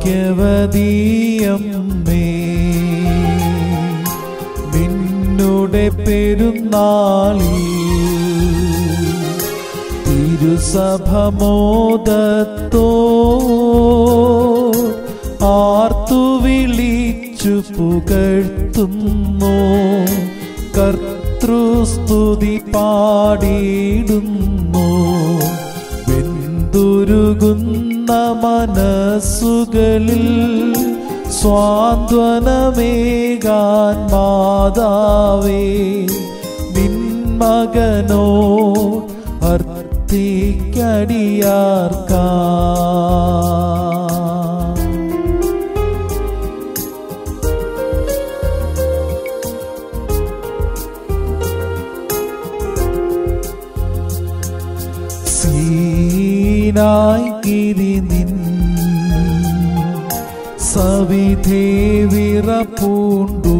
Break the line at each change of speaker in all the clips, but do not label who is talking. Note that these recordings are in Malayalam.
ഭാഗ്യവതിയമ്മേ നിന്നുടെ പെരുന്നാളിൽ തിരുസഭമോദത്തോ ആർത്തു വിളിച്ചു പുകഴ്ത്തുന്നു കർത്തൃസ്തുതി പാടിയിടുന്നു വെന്തുരുകുന്ന മനസ്സുകളിൽ സ്വാന്തനമേകാൻ മാതാവേ നിൻ മകനോ അർത്തിക്കടിയാർക്കാ സീനായി ഗിരി നിൻ സവിധേ വിറപ്പൂണ്ടു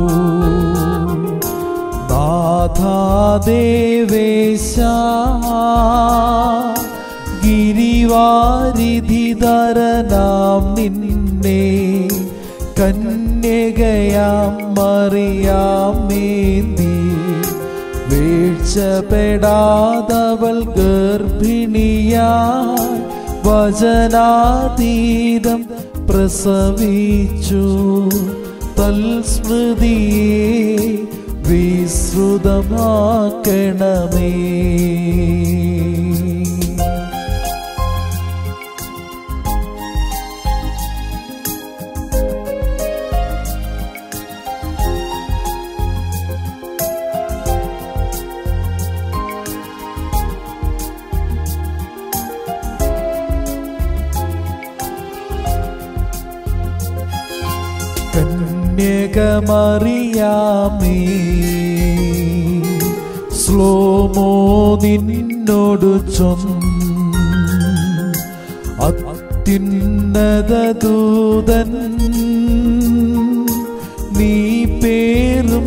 നാഥാദേവേശ ഗിരിവാരിധിധരനാം നിന്നെ കന്യകയാം മറിയാമേന്തി വീഴ്ചപ്പെടാതവൾ ഗർഭിണിയായി വചനാതീതം പ്രസവിച്ചു തൽസ്മൃതിയെ വിശ്രുതമാക്കണമേ കന്യകമറിയാമേ സ്ലോമോ നിന്നോടു ചൊന്ന അത്യുന്നത ദൂതൻ നീ പേരും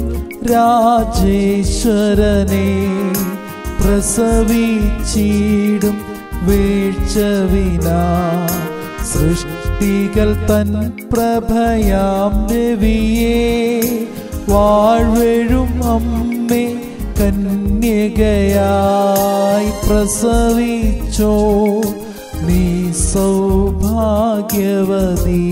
രാജേശ്വരനെ പ്രസവിച്ചിടും വീഴ്ചവിനാ സൃഷ്ടികൾ തൻ പ്രഭയാം രവിയെ വാഴ്വഴും അമ്മേ കന്യകയായി പ്രസവിച്ചോ നീ സൗഭാഗ്യവതീ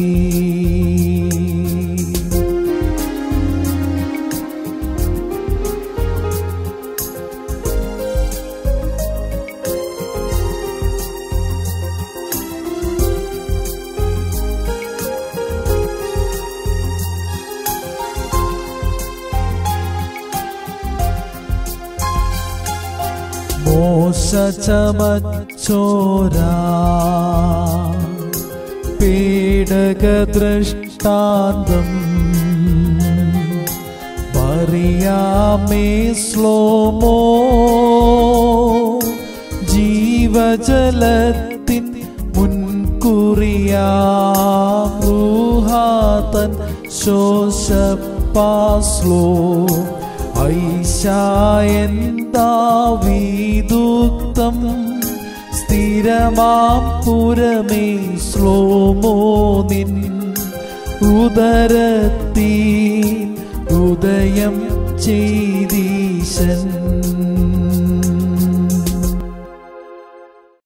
മോശ ചമച്ചോരാ പേടക ദൃഷ്ടാന്തം മറിയാമേ സ്ലോമോ ജീവജലത്തിൻ മുൻകുറിയാഹത്തൻ ശോശപ്പാസ്ലോ ഐശായന്താവീദുക്തം സ്ഥിരമാം പുരമേ ശ്ലോമോ നിൻ ഉദരത്തി ഉദയം ചെയ്തീശൻ